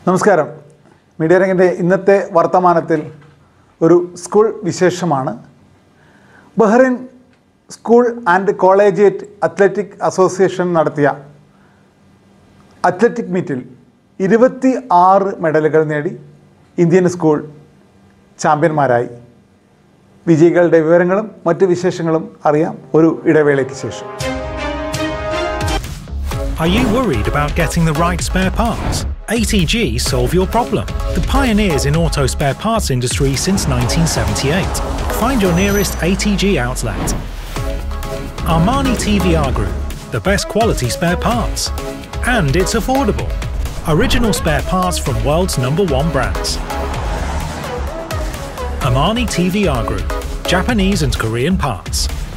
നമസ്കാരം മീഡിയ രംഗിൻ്റെ ഇന്നത്തെ വർത്തമാനത്തിൽ ഒരു സ്കൂൾ വിശേഷമാണ് Bahrain school and collegiate athletic association നടത്തിയ അത്ലറ്റിക് മീറ്റിൽ ഇരുപത്തി ആറ് മെഡലുകൾ നേടി ഇന്ത്യൻ സ്കൂൾ ചാമ്പ്യന്മാരായി വിജയികളുടെ വിവരങ്ങളും മറ്റ് വിശേഷങ്ങളും അറിയാം ഒരു ഇടവേളയ്ക്ക് ശേഷം Are you worried about getting the right spare parts? ATG solve your problem. The pioneers in auto spare parts industry since 1978. Find your nearest ATG outlet. Armani TVR Group, the best quality spare parts. And it's affordable. Original spare parts from world's number one brands. Armani TVR Group, Japanese and Korean parts.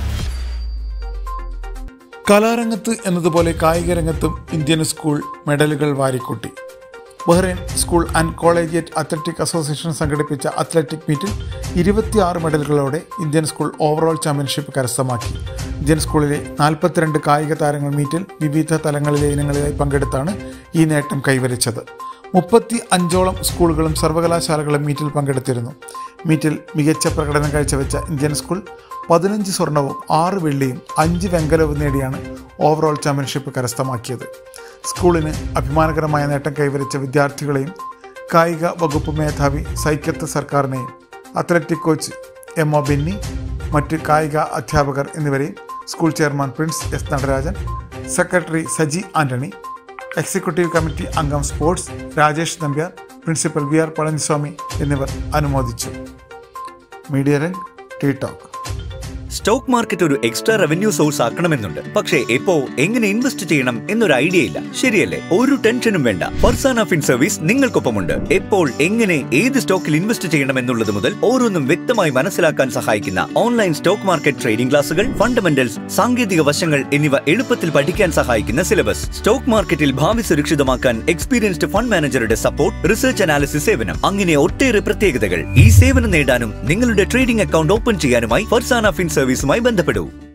കലാരംഗത്ത് എന്നതുപോലെ കായിക രംഗത്തും Indian school മെഡലുകൾ വാരിക്കൂട്ടി Bahrain school and collegiate athletic association സംഘടിപ്പിച്ച athletic മീറ്റിൽ ഇരുപത്തിയാറ് മെഡലുകളോടെ ഇന്ത്യൻ സ്കൂൾ ഓവറോൾ ചാമ്പ്യൻഷിപ്പ് കരസ്ഥമാക്കി ഇന്ത്യൻ സ്കൂളിലെ നാൽപ്പത്തിരണ്ട് കായിക താരങ്ങൾ മീറ്റിൽ വിവിധ തലങ്ങളിലെ ഇനങ്ങളിലായി പങ്കെടുത്താണ് ഈ നേട്ടം കൈവരിച്ചത് മുപ്പത്തി അഞ്ചോളം സ്കൂളുകളും സർവകലാശാലകളും മീറ്റിൽ പങ്കെടുത്തിരുന്നു മീറ്റിൽ മികച്ച പ്രകടനം കാഴ്ചവെച്ച ഇന്ത്യൻ സ്കൂൾ പതിനഞ്ച് സ്വർണവും ആറ് വെള്ളിയും അഞ്ച് വെങ്കലവും നേടിയാണ് ഓവറോൾ ചാമ്പ്യൻഷിപ്പ് കരസ്ഥമാക്കിയത് സ്കൂളിന് അഭിമാനകരമായ നേട്ടം കൈവരിച്ച വിദ്യാർത്ഥികളെയും കായിക വകുപ്പ് മേധാവി സൈക്കത്ത് സർക്കാരിനെയും athletic coach M O Benny മറ്റ് കായിക അധ്യാപകർ എന്നിവരെയും school chairman Prince S Natarajan secretary Saji Antony executive committee അംഗം sports Rajesh Nambiar principal V R Palaniswami എന്നിവർ അനുമോദിച്ചു മീഡിയ രംഗ് ടി ടോക്ക് സ്റ്റോക്ക് മാർക്കറ്റ് ഒരു എക്സ്ട്രാ റവന്യൂ സോഴ്സ് ആക്കണമെന്നുണ്ട് പക്ഷേ എപ്പോ എങ്ങനെ ഇൻവെസ്റ്റ് ചെയ്യണം എന്നൊരു ഐഡിയ ഇല്ല ശരിയല്ലേ ഒരു ടെൻഷനും വേണ്ട ഫർസാന ഫിൻ സർവീസ് നിങ്ങൾക്കൊപ്പമുണ്ട് എപ്പോൾ എങ്ങനെ ഏത് സ്റ്റോക്കിൽ ഇൻവെസ്റ്റ് ചെയ്യണം എന്നുള്ളത് മുതൽ ഓരോന്നും വ്യക്തമായി മനസ്സിലാക്കാൻ സഹായിക്കുന്ന ഓൺലൈൻ സ്റ്റോക്ക് മാർക്കറ്റ് ട്രേഡിംഗ് ക്ലാസുകൾ ഫണ്ടമെന്റൽസ് സാങ്കേതിക വശങ്ങൾ എന്നിവ എളുപ്പത്തിൽ പഠിക്കാൻ സഹായിക്കുന്ന സിലബസ് സ്റ്റോക്ക് മാർക്കറ്റിൽ ഭാവി സുരക്ഷിതമാക്കാൻ എക്സ്പീരിയൻസ്ഡ് ഫണ്ട് മാനേജറുടെ സപ്പോർട്ട് റിസർച്ച് അനാലിസിസ് സേവനം അങ്ങനെ ഒട്ടേറെ പ്രത്യേകതകൾ ഈ സേവനം നേടാനും നിങ്ങളുടെ ട്രേഡിംഗ് അക്കൗണ്ട് ഓപ്പൺ ചെയ്യാനുമായി ഫർസാന ഫിൻ സർവീസുമായി ബന്ധപ്പെടൂ